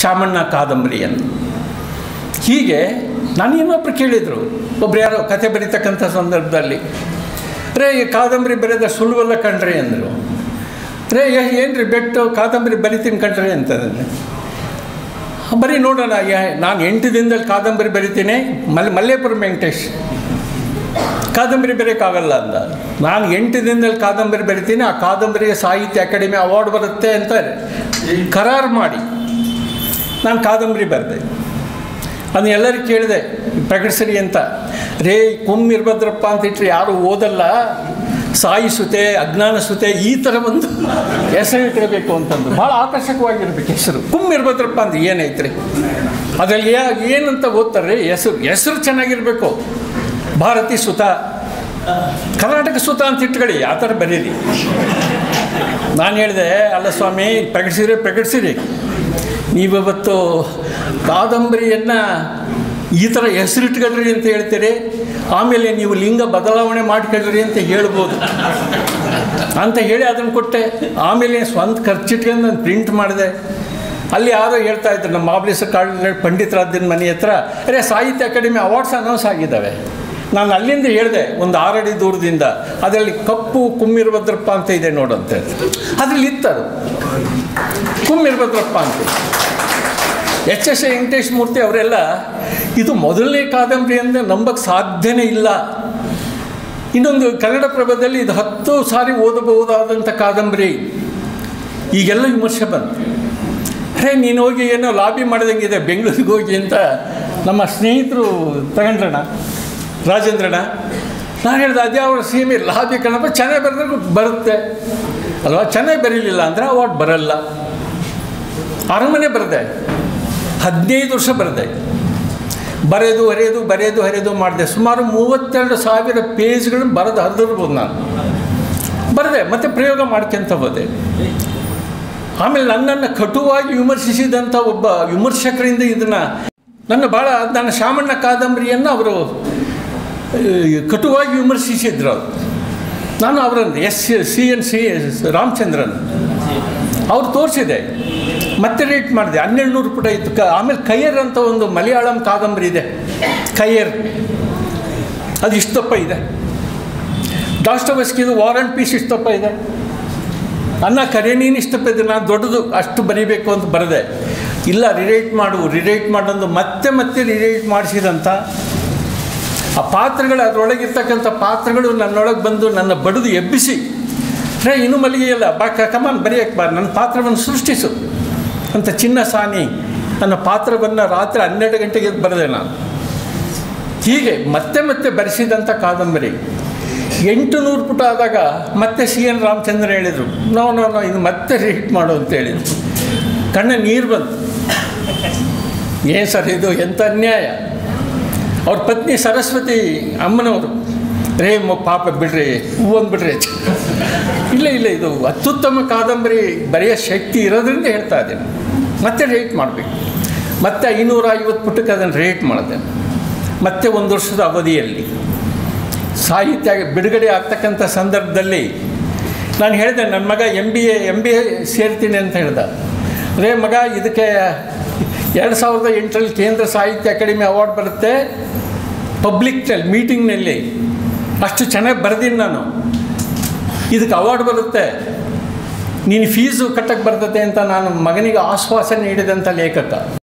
ಶಾಮಣ್ಣ ಕಾದಂಬರಿಯನ್ನು ಹೀಗೆ ನಾನು ಇನ್ನೊಬ್ರು ಕೇಳಿದರು ಒಬ್ರು ಯಾರೋ ಕತೆ ಬರೀತಕ್ಕಂಥ ಸಂದರ್ಭದಲ್ಲಿ ರೇ ಈ ಕಾದಂಬರಿ ಬರೆದ ಸುಳುವಲ್ಲ ಕಣ್ರಿ ಅಂದರು ರೇ ಏನು ರೀ ಬೆಟ್ಟು ಕಾದಂಬರಿ ಬರಿತೀನಿ ಕಣ್ರಿ ಅಂತಂದ್ರೆ ಬರೀ ನೋಡೋಣ ಯಾ- ನಾನು ಎಂಟು ದಿನದಲ್ಲಿ ಕಾದಂಬರಿ ಬರಿತೀನಿ ಮಲ್ ಮಲ್ಲೇಪುರ ವೆಂಕಟೇಶ್ ಕಾದಂಬರಿ ಬರೆಯೋಕ್ಕಾಗಲ್ಲ ಅಂದ ನಾನು ಎಂಟು ದಿನದಲ್ಲಿ ಕಾದಂಬರಿ ಬರಿತೀನಿ ಆ ಕಾದಂಬರಿಗೆ ಸಾಹಿತ್ಯ ಅಕಾಡೆಮಿ ಅವಾರ್ಡ್ ಬರುತ್ತೆ ಅಂತ ಕರಾರು ಮಾಡಿ ನಾನು ಕಾದಂಬರಿ ಬರೆದೆ ಅದನ್ನ ಎಲ್ಲರಿಗೂ ಕೇಳಿದೆ ಪ್ರಕಟಿಸ್ರಿ ಅಂತ ರೇ ಕುಮ್ ಇರ್ಭದ್ರಪ್ಪ ಅಂತ ಇಟ್ಟರೆ ಯಾರು ಓದಲ್ಲ ಸಾಯಿಸುತ್ತೆ ಅಜ್ಞಾನ ಸುತೆ ಈ ಥರ ಒಂದು ಹೆಸರು ಇಟ್ಕೋಬೇಕು ಅಂತಂದು ಭಾಳ ಆಕರ್ಷಕವಾಗಿರ್ಬೇಕು ಹೆಸರು ಕುಮ್ ಇರ್ಭದ್ರಪ್ಪ ಅಂತ ಏನೈತ್ರಿ ಅದರಲ್ಲಿ ಯಾ ಏನಂತ ಓದ್ತಾರೆ ಹೆಸರು ಹೆಸರು ಚೆನ್ನಾಗಿರಬೇಕು ಭಾರತಿ ಸುತ ಕರ್ನಾಟಕ ಸುತ ಅಂತ ಇಟ್ಕೊಳ್ಳಿ ಆ ಥರ ಬರೀರಿ ನಾನು ಹೇಳಿದೆ ಅಲ್ಲ ಸ್ವಾಮಿ ಪ್ರಕಟಿಸಿರಿ ಪ್ರಕಟಿಸಿರಿ ನೀವಿವತ್ತು ಕಾದಂಬರಿಯನ್ನು ಈ ಥರ ಹೆಸರಿಟ್ಕೊಳ್ರಿ ಅಂತ ಹೇಳ್ತೀರಿ ಆಮೇಲೆ ನೀವು ಲಿಂಗ ಬದಲಾವಣೆ ಮಾಡ್ಕೊಳ್ರಿ ಅಂತ ಹೇಳ್ಬೋದು ಅಂತ ಹೇಳಿ ಅದನ್ನು ಕೊಟ್ಟೆ ಆಮೇಲೆ ಸ್ವಂತ ಖರ್ಚಿಟ್ಕೊಂಡು ನಾನು ಪ್ರಿಂಟ್ ಮಾಡಿದೆ ಅಲ್ಲಿ ಯಾರೋ ಹೇಳ್ತಾ ಇದ್ರು ನಮ್ಮ ಮಾಬಲೇಶ ಕಾಳು ಪಂಡಿತರಾದಿನ ಮನೆ ಹತ್ರ ಅರೆ ಸಾಹಿತ್ಯ ಅಕಾಡೆಮಿ ಅವಾರ್ಡ್ಸ್ ಅನೌನ್ಸ್ ಆಗಿದ್ದಾವೆ ನಾನು ಅಲ್ಲಿಂದ ಹೇಳಿದೆ ಒಂದು ಆರಡಿ ದೂರದಿಂದ ಅದರಲ್ಲಿ ಕಪ್ಪು ಕುಮ್ಮಿರ್ಭದ್ರಪ್ಪ ಅಂತ ಇದೆ ನೋಡಂತ ಅದ್ರಲ್ಲಿ ಇತ್ತದು ಕುಮ್ಮಿರ್ಭದ್ರಪ್ಪ ಅಂತ ಎಚ್ ಎಸ್ ವೆಂಕಟೇಶ್ ಮೂರ್ತಿ ಅವರೆಲ್ಲ ಇದು ಮೊದಲನೇ ಕಾದಂಬರಿ ಅಂದರೆ ನಂಬಕ್ಕೆ ಸಾಧ್ಯನೇ ಇಲ್ಲ ಇನ್ನೊಂದು ಕನ್ನಡ ಪ್ರಭದಲ್ಲಿ ಇದು ಹತ್ತು ಸಾರಿ ಓದಬಹುದಾದಂಥ ಕಾದಂಬರಿ ಈಗೆಲ್ಲ ವಿಮರ್ಶೆ ಬಂತು ಅರೆ ನೀನು ಹೋಗಿ ಏನೋ ಲಾಬಿ ಮಾಡಿದಂಗಿದೆ ಬೆಂಗಳೂರಿಗೆ ಹೋಗಿ ಅಂತ ನಮ್ಮ ಸ್ನೇಹಿತರು ತಗೊಂಡ್ರಣ ರಾಜೇಂದ್ರಣ್ಣ ನಾನು ಹೇಳಿದೆ ಅದೇ ಅವರ ಸೀಮೆ ಲಾಬಿ ಕಣಪ್ಪ ಚೆನ್ನಾಗಿ ಬರೆದ್ರೆ ಬರುತ್ತೆ ಅಲ್ವಾ ಚೆನ್ನಾಗಿ ಬರೀಲಿಲ್ಲ ಅಂದರೆ ಅವಾರ್ಡ್ ಬರಲ್ಲ ಅರಮನೆ ಬರೆದೆ ಹದಿನೈದು ವರ್ಷ ಬರೆದೆ ಬರೆದು ಹರಿಯೋದು ಬರೆಯೋದು ಹರಿಯೋದು ಮಾಡಿದೆ ಸುಮಾರು ಮೂವತ್ತೆರಡು ಸಾವಿರ ಪೇಜ್ಗಳನ್ನು ಬರೆದು ಹರಿದಿರ್ಬೋದು ನಾನು ಬರೆದೆ ಮತ್ತು ಪ್ರಯೋಗ ಮಾಡ್ಕೊಂತ ಹೋದೆ ಆಮೇಲೆ ನನ್ನನ್ನು ಕಟುವಾಗಿ ವಿಮರ್ಶಿಸಿದಂಥ ಒಬ್ಬ ವಿಮರ್ಶಕರಿಂದ ಇದನ್ನು ನನ್ನ ಭಾಳ ನನ್ನ ಶಾಮಣ್ಣ ಕಾದಂಬರಿಯನ್ನು ಅವರು ಆ, ಕಟುವಾಗಿ ವಿಮರ್ಶಿಸಿದ್ರು ಅವರು ನಾನು ಅವರನ್ನು S C N C Ramachandran ಅವ್ರು ತೋರಿಸಿದೆ ಮತ್ತೆ ರೇಟ್ ಮಾಡಿದೆ ಹನ್ನೆರಡು ನೂರು ಪುಟ ಇತ್ತು ಕ ಆಮೇಲೆ ಕೈಯರ್ ಅಂತ ಒಂದು ಮಲಯಾಳಂ ಕಾದಂಬರಿ ಇದೆ ಕೈಯರ್ ಅದು ಇಷ್ಟಪ್ಪ ಇದೆ ಡಾಸ್ಟೋವಸ್ಕಿದು ವಾರಂಟ್ ಪೀಸ್ ಇಷ್ಟಪ್ಪ ಇದೆ ಅನ್ನ ಕರೆನೀನು ಇಷ್ಟಪ್ಪ ಇದೆ ನಾನು ದೊಡ್ಡದು ಅಷ್ಟು ಬರೀಬೇಕು ಅಂತ ಬರೆದೆ ಇಲ್ಲ ರಿರೇಟ್ ಮಾಡು ರಿರೇಟ್ ಮಾಡೊಂದು ಮತ್ತೆ ಮತ್ತೆ ರಿರೇಟ್ ಮಾಡಿಸಿದಂಥ ಆ ಪಾತ್ರಗಳು ಅದರೊಳಗಿರ್ತಕ್ಕಂಥ ಪಾತ್ರಗಳು ನನ್ನೊಳಗೆ ಬಂದು ನನ್ನ ಬಡಿದು ಎಬ್ಬಿಸಿ ರೇ ಇನ್ನೂ ಮಲ್ಲಿಗೆಯಲ್ಲ ಬಾ ಕಮಾನ್ ಬರೆಯಕ್ಕೆ ಬಾ ನನ್ನ ಪಾತ್ರವನ್ನು ಸೃಷ್ಟಿಸು ಅಂತ ಚಿನ್ನ ಸಾನಿ ನನ್ನ ಪಾತ್ರವನ್ನು ರಾತ್ರಿ ಹನ್ನೆರಡು ಗಂಟೆಗೆ ಎದ್ದು ಬರೆದೆ ನಾನು ಹೀಗೆ ಮತ್ತೆ ಮತ್ತೆ ಬರೆಸಿದಂಥ ಕಾದಂಬರಿ ಎಂಟು ನೂರು ಪುಟ ಆದಾಗ ಮತ್ತೆ ಸಿ ಎನ್ ರಾಮಚಂದ್ರ ಹೇಳಿದರು ನೋ ನೋ ನೋ ಇದು ಮತ್ತೆ ರೀಟ್ ಮಾಡು ಅಂತ ಹೇಳಿದ್ರು ಕಣ್ಣ ನೀರು ಬಂತು ಏನು ಸರ್ ಇದು ಎಂಥ ಅನ್ಯಾಯ ಅವ್ರ ಪತ್ನಿ ಸರಸ್ವತಿ ಅಮ್ಮನವರು ರೇ ಮ ಪಾಪ ಬಿಡ್ರಿ ಹೂವೊಂದು ಬಿಡ್ರಿ ಇಲ್ಲ ಇಲ್ಲ ಇದು ಅತ್ಯುತ್ತಮ ಕಾದಂಬರಿ ಬರೆಯೋ ಶಕ್ತಿ ಇರೋದ್ರಿಂದ ಹೇಳ್ತಾ ಇದ್ದೇನೆ ಮತ್ತೆ ರೇಟ್ ಮಾಡಬೇಕು ಮತ್ತೆ ಐನೂರ ಐವತ್ತು ಪುಟಕ್ಕೆ ಅದನ್ನು ರೇಟ್ ಮಾಡಿದೆ ಮತ್ತೆ ಒಂದು ವರ್ಷದ ಅವಧಿಯಲ್ಲಿ ಸಾಹಿತ್ಯ ಬಿಡುಗಡೆ ಆಗ್ತಕ್ಕಂಥ ಸಂದರ್ಭದಲ್ಲಿ ನಾನು ಹೇಳಿದೆ ನನ್ನ ಮಗ M B A M B A ಸೇರ್ತೀನಿ ಅಂತ ಹೇಳ್ದ ರೇ ಮಗ ಇದಕ್ಕೆ ಎರಡು ಸಾವಿರದ ಎಂಟರಲ್ಲಿ ಕೇಂದ್ರ ಸಾಹಿತ್ಯ ಅಕಾಡೆಮಿ ಅವಾರ್ಡ್ ಬರುತ್ತೆ ಪಬ್ಲಿಕ್ನಲ್ಲಿ ಮೀಟಿಂಗ್ನಲ್ಲಿ ಅಷ್ಟು ಚೆನ್ನಾಗಿ ಬರೆದೀನಿ ನಾನು ಇದಕ್ಕೆ ಅವಾರ್ಡ್ ಬರುತ್ತೆ ನೀನು ಫೀಸು ಕಟ್ಟಕ್ಕೆ ಬರ್ತದೆ ಅಂತ ನಾನು ಮಗನಿಗೆ ಆಶ್ವಾಸನೆ ನೀಡಿದಂಥ ಲೇಖಕ